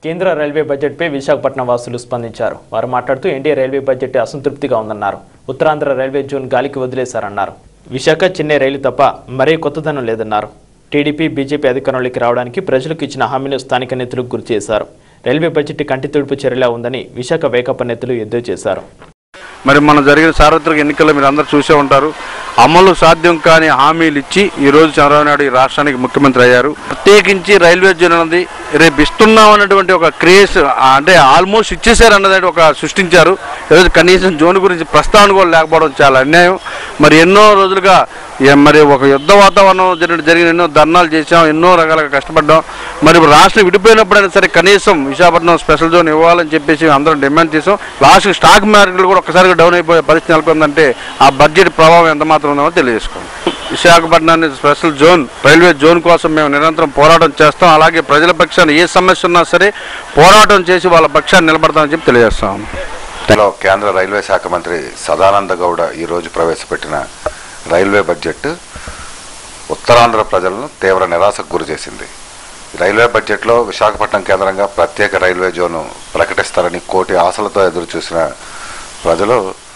కేంద్ర రైల్వే బడ్జెట్పై విశాఖపట్నం వాసులు స్పందించారు వారు మాట్లాడుతూ ఎన్డీఏ రైల్వే బడ్జెట్ అసంతృప్తిగా ఉందన్నారు ఉత్తరాంధ్ర రైల్వే జోన్ గాలికి వదిలేశారన్నారు విశాఖ చెన్నై రైలు తప్ప మరే కొత్తదనం లేదన్నారు టీడీపీ బీజేపీ అధికారంలోకి రావడానికి ప్రజలకు ఇచ్చిన హామీలు స్థానిక నేతలకు గుర్తు చేశారు రైల్వే బడ్జెట్ కంటి తుడుపు చర్యలా ఉందని విశాఖ వేకప్ప నేతలు ఎద్దేవా చేశారు మరి మన జరిగిన సార్వత్రిక ఎన్నికల్లో మీరు అందరూ చూసే ఉంటారు అమలు సాధ్యం కాని హామీలు ఇచ్చి ఈ రోజు చంద్రబాబు నాయుడు ఈ రాష్ట్రానికి ముఖ్యమంత్రి అయ్యారు ప్రత్యేకించి రైల్వే జోన్ అన్నది రేపు ఇస్తున్నాం అన్నటువంటి ఒక క్రేజ్ అంటే ఆల్మోస్ట్ ఇచ్చేసారు అన్నది ఒక సృష్టించారు ఈరోజు కనీసం జోన్ గురించి ప్రస్తావన కూడా లేకపోవడం చాలా అన్యాయం మరి ఎన్నో రోజులుగా ఏ- మరి ఒక యుద్ధ వాతావరణం జరిగిన జరిగిన ఎన్నో ధర్నాలు చేసాం ఎన్నో రకాలుగా కష్టపడ్డాం మరి ఇప్పుడు రాష్ట్రం విడిపోయినప్పుడైనా సరే కనీసం విశాఖపట్నం స్పెషల్ జోన్ ఇవ్వాలని చెప్పేసి అందరం డిమాండ్ చేసాం లాస్ట్ స్టాక్ మార్కెట్లు కూడా ఒక్కసారిగా డౌన్ అయిపోయే పరిస్థితి నెలకొందంటే ఆ బడ్జెట్ ప్రభావం ఎంత మాత్రం ఉందో తెలియజేసుకోండి విశాఖపట్నాన్ని స్పెషల్ జోన్ రైల్వే జోన్ కోసం మేము నిరంతరం పోరాటం చేస్తాం అలాగే ప్రజల పక్షాన్ని ఏ సమస్య ఉన్నా సరే పోరాటం చేసి వాళ్ళ పక్షాన్ని నిలబడతామని చెప్పి తెలియజేస్తాం లో కేంద్ర రైల్వే శాఖ మంత్రి సదానంద గౌడ ఈరోజు ప్రవేశపెట్టిన రైల్వే బడ్జెట్ ఉత్తరాంధ్ర ప్రజలను తీవ్ర నిరాశకు గురి చేసింది రైల్వే బడ్జెట్లో విశాఖపట్నం కేంద్రంగా ప్రత్యేక రైల్వే జోను ప్రకటిస్తారని కోటి ఆశలతో ఎదురు చూసిన ప్రజలు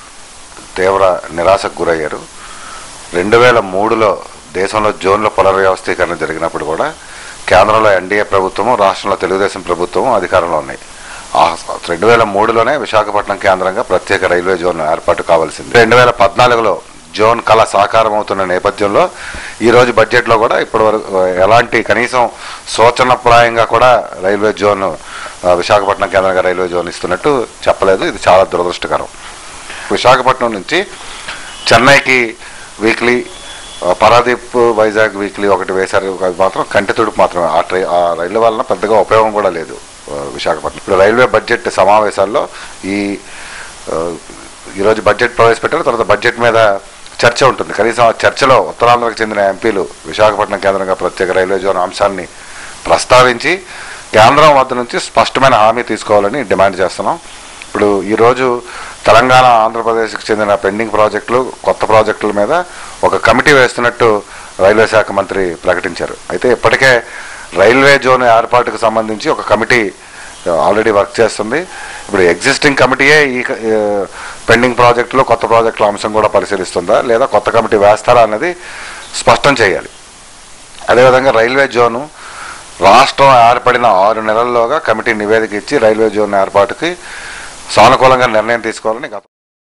తీవ్ర నిరాశకు గురయ్యారు రెండు వేల మూడులో దేశంలో జోన్ల పునర్వ్యవస్థీకరణ జరిగినప్పుడు కూడా కేంద్రంలో ఎన్డీఏ ప్రభుత్వము రాష్ట్రంలో తెలుగుదేశం ప్రభుత్వం అధికారంలో ఉన్నాయి ఆ రెండు వేల మూడులోనే విశాఖపట్నం కేంద్రంగా ప్రత్యేక రైల్వే జోన్ ఏర్పాటు కావాల్సింది రెండు వేల పద్నాలుగులో జోన్ కళ సాకారం అవుతున్న నేపథ్యంలో ఈరోజు బడ్జెట్లో కూడా ఇప్పటి వరకు ఎలాంటి కనీసం సూచనప్రాయంగా కూడా రైల్వే జోన్ ఆ, విశాఖపట్నం కేంద్రంగా రైల్వే జోన్ ఇస్తున్నట్టు చెప్పలేదు ఇది చాలా దురదృష్టకరం విశాఖపట్నం నుంచి చెన్నైకి వీక్లీ ఆ, పరాదీప్ వైజాగ్ వీక్లీ ఒకటి వేశారు అది మాత్రం కంటి తుడుపు మాత్రమే ఆ ట్రై ఆ రైలు వలన పెద్దగా ఉపయోగం కూడా లేదు ఆ, విశాఖపట్నం ఇప్పుడు రైల్వే బడ్జెట్ సమావేశాల్లో ఈ ఆ, ఈరోజు బడ్జెట్ ప్రవేశపెట్టారు తర్వాత బడ్జెట్ మీద చర్చ ఉంటుంది కనీసం ఆ చర్చలో ఉత్తరాంధ్రకు చెందిన ఎంపీలు విశాఖపట్నం కేంద్రంగా ప్రత్యేక రైల్వే జోన్ అంశాన్ని ప్రస్తావించి కేంద్రం వద్ద నుంచి స్పష్టమైన హామీ తీసుకోవాలని డిమాండ్ చేస్తున్నాం ఇప్పుడు ఈరోజు తెలంగాణ ఆంధ్రప్రదేశ్కి చెందిన పెండింగ్ ప్రాజెక్టులు కొత్త ప్రాజెక్టుల మీద ఒక కమిటీ వేస్తున్నట్టు రైల్వే శాఖ మంత్రి ప్రకటించారు అయితే ఇప్పటికే రైల్వే జోన్ ఏర్పాటుకు సంబంధించి ఒక కమిటీ ఆల్రెడీ వర్క్ చేస్తుంది ఇప్పుడు ఎగ్జిస్టింగ్ కమిటీయే ఈ క- ఆ, పెండింగ్ ప్రాజెక్టులో కొత్త ప్రాజెక్టుల అంశం కూడా పరిశీలిస్తుందా లేదా కొత్త కమిటీ వేస్తారా అనేది స్పష్టం చేయాలి అదేవిధంగా రైల్వే జోను రాష్ట్రం ఏర్పడిన ఆరు నెలల్లోగా కమిటీ నివేదిక ఇచ్చి రైల్వే జోన్ ఏర్పాటుకి సానుకూలంగా నిర్ణయం తీసుకోవాలని గత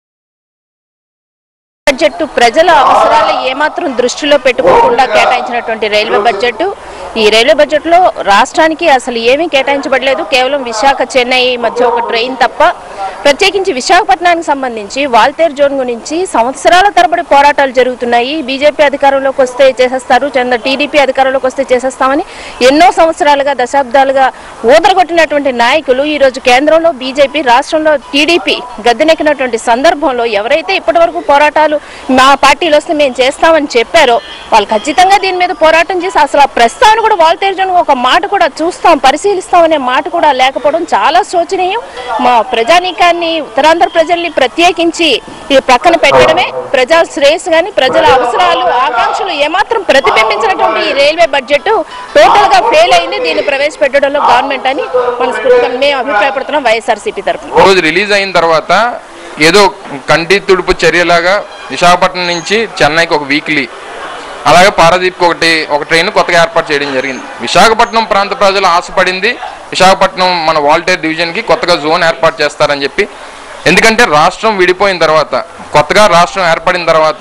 బడ్జెట్ ప్రజల అవసరాలు ఏమాత్రం దృష్టిలో పెట్టుకోకుండా కేటాయించినటువంటి రైల్వే బడ్జెట్ ఈ రైల్వే బడ్జెట్ లో రాష్ట్రానికి అసలు ఏమీ కేటాయించబడలేదు కేవలం విశాఖ చెన్నై మధ్య ఒక ట్రైన్ తప్ప ప్రత్యేకించి విశాఖపట్నానికి సంబంధించి వాల్తేర్ జోన్ గురించి సంవత్సరాల తరబడి పోరాటాలు జరుగుతున్నాయి బీజేపీ అధికారంలోకి వస్తే చేసేస్తారు చంద్ర టీడీపీ అధికారంలోకి వస్తే చేసేస్తామని ఎన్నో సంవత్సరాలుగా దశాబ్దాలుగా ఊదరగొట్టినటువంటి నాయకులు ఈ రోజు కేంద్రంలో బీజేపీ రాష్ట్రంలో టీడీపీ గద్దెనెక్కినటువంటి సందర్భంలో ఎవరైతే ఇప్పటివరకు పోరాటాలు మా పార్టీలో వస్తే మేము చేస్తామని చెప్పారో వాళ్ళు ఖచ్చితంగా దీని మీద పోరాటం చేసి అసలు ఆ ప్రస్తావన కూడా వాల్తేర్ జోన్ ఒక మాట కూడా చూస్తాం పరిశీలిస్తాం అనే మాట కూడా లేకపోవడం చాలా శోచనీయం మా ప్రజానీకాన్ని ఉత్తరాంధ్ర ప్రజల్ని ప్రత్యేకించి ఈ పక్కన పెట్టడమే ప్రజా శ్రేయస్సు కానీ ప్రజల అవసరాలు ఆకాంక్షలు ఏమాత్రం ప్రతిబింబించినటువంటి ఈ రైల్వే బడ్జెట్ టోటల్ గా ఫెయిల్ అయింది దీన్ని ప్రవేశపెట్టడంలో గవర్నమెంట్ అని మనస్ఫూర్తిగా మేము అభిప్రాయపడుతున్నాం వైఎస్ఆర్సీపీ తరఫున రోజు రిలీజ్ అయిన తర్వాత ఏదో కంటి తుడుపు చర్యలాగా విశాఖపట్నం నుంచి చెన్నైకి ఒక వీక్లీ అలాగే పారాదీప్కి ఒకటి ఒక ట్రైన్ కొత్తగా ఏర్పాటు చేయడం జరిగింది విశాఖపట్నం ప్రాంత ప్రజలు ఆశపడింది విశాఖపట్నం మన వాల్టేర్ డివిజన్కి కొత్తగా జోన్ ఏర్పాటు చేస్తారని చెప్పి ఎందుకంటే రాష్ట్రం విడిపోయిన తర్వాత కొత్తగా రాష్ట్రం ఏర్పడిన తర్వాత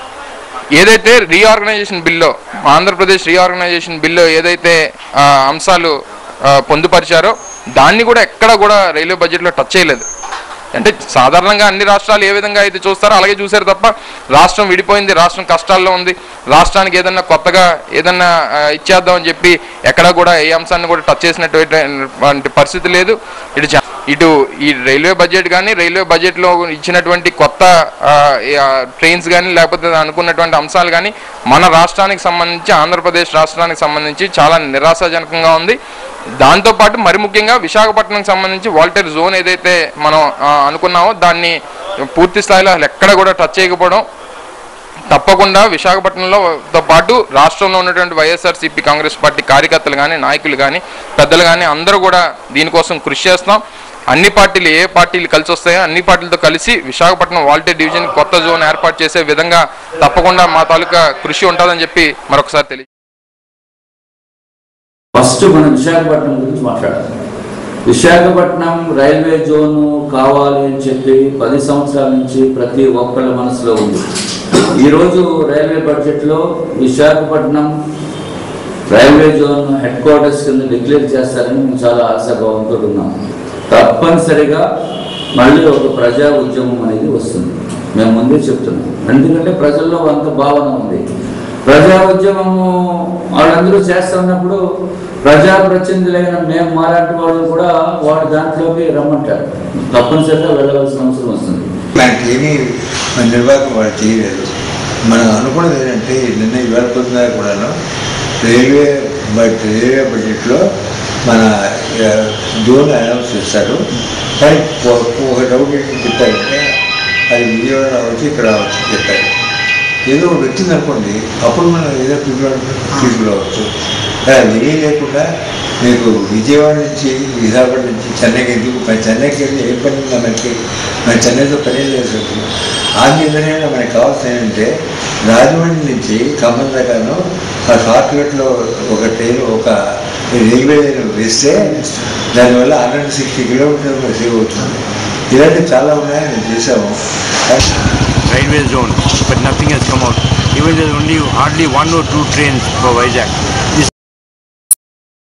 ఏదైతే రీఆర్గనైజేషన్ బిల్లో ఆంధ్రప్రదేశ్ రీఆర్గనైజేషన్ బిల్లో ఏదైతే ఆ, అంశాలు ఆ, పొందుపరిచారో దాన్ని కూడా ఎక్కడ కూడా రైల్వే బడ్జెట్లో టచ్ చేయలేదు అంటే సాధారణంగా అన్ని రాష్ట్రాలు ఏ విధంగా అయితే చూస్తారో అలాగే చూశారు తప్ప రాష్ట్రం విడిపోయింది రాష్ట్రం కష్టాల్లో ఉంది రాష్ట్రానికి ఏదన్నా కొత్తగా ఏదన్నా ఆ, ఇచ్చేద్దామని చెప్పి ఎక్కడా కూడా ఏ అంశాన్ని కూడా టచ్ చేసినటువంటి పరిస్థితి లేదు ఇటు చా- ఇటు ఈ రైల్వే బడ్జెట్ కానీ రైల్వే బడ్జెట్లో ఇచ్చినటువంటి కొత్త ఆ, ఈ, ఆ, ట్రైన్స్ కానీ లేకపోతే అనుకున్నటువంటి అంశాలు కానీ మన రాష్ట్రానికి సంబంధించి ఆంధ్రప్రదేశ్ రాష్ట్రానికి సంబంధించి చాలా నిరాశాజనకంగా ఉంది దాంతోపాటు మరి ముఖ్యంగా విశాఖపట్నంకి సంబంధించి వాల్టర్ జోన్ ఏదైతే మనం ఆ, అనుకున్నామో దాన్ని పూర్తి స్థాయిలో అసలు ఎక్కడ కూడా టచ్ చేయకపోవడం తప్పకుండా విశాఖపట్నంలో తో పాటు రాష్ట్రంలో ఉన్నటువంటి వైఎస్ఆర్సీపీ కాంగ్రెస్ పార్టీ కార్యకర్తలు కానీ నాయకులు కానీ పెద్దలు కానీ అందరూ కూడా దీనికోసం కృషి చేస్తాం అన్ని పార్టీలు ఏ పార్టీలు కలిసి వస్తాయో అన్ని పార్టీలతో కలిసి విశాఖపట్నం వాల్టే డివిజన్ కొత్త జోన్ ఏర్పాటు చేసే విధంగా తప్పకుండా మా తాలూకా కృషి ఉంటుందని చెప్పి మరొకసారి తెలియ ఫస్ట్ మనం విశాఖపట్నం గురించి మాట్లాడాలి విశాఖపట్నం రైల్వే జోన్ కావాలి అని చెప్పి పది సంవత్సరాల నుంచి ప్రతి ఒక్కళ్ళ మనసులో ఉంది ఈరోజు రైల్వే బడ్జెట్లో Visakhapatnam railway zone headquarters కింద డిక్లేర్ చేస్తారని మేము చాలా ఆశాభావంతో ఉన్నాం తప్పనిసరిగా మళ్ళీ ఒక ప్రజా ఉద్యమం అనేది వస్తుంది మేము ముందే చెప్తున్నాం ఎందుకంటే ప్రజల్లో అంత భావన ఉంది ప్రజా ఉద్యమము వాళ్ళందరూ చేస్తున్నప్పుడు ప్రజా ప్రతినిధులైన మేము మాలాంటి వాళ్ళు కూడా వాడి దాంట్లోకి రమ్మంటారు తప్పనిసరిగా వెళ్ళవలసిన అవసరం వస్తుంది ఇలాంటి ఏమీ మన నిర్వాహకం వాళ్ళు చేయలేదు మనం అనుకున్నది ఏంటంటే నిన్న ఇవాళ పొద్దున కూడాను రైల్వే బట్ రైల్వే బడ్జెట్లో మన ఆ, జోన్ అనౌన్స్ చేస్తారు కానీ ఒక- ఒక డౌట్ ఏంటి చెప్తారంటే అది విజయవాడ రావచ్చు ఇక్కడ రావచ్చు అని చెప్పారు ఏదో ఒకటి వచ్చింది అనుకోండి అప్పుడు మనం ఏదో తీసుకురా తీసుకురావచ్చు కానీ అది ఏమీ లేకుండా మీకు విజయవాడ నుంచి విశాఖపట్నం నుంచి చెన్నైకి ఎందుకు మరి చెన్నైకి వెళ్ళి ఏ పని ఉందా మనకి మన చెన్నైతో పని ఏం లేదు అసలు. ఆ నిర్ణయంలో మనకి కావాల్సిన ఏంటంటే రాజమండ్రి నుంచి ఖమ్మం దాకాను ఆ షార్ట్కట్లో ఒక ట్రైన్ ఒక రైల్వే లైన్ వేస్తే దానివల్ల హండ్రెడ్ సిక్స్టీ కిలోమీటర్స్ సేవ్ అవుతుంది ఇలాంటివి చాలా ఉన్నాయి మేము చేసాము railway zone, but nothing has come out. Even there's only hardly one or two trains for Vizag.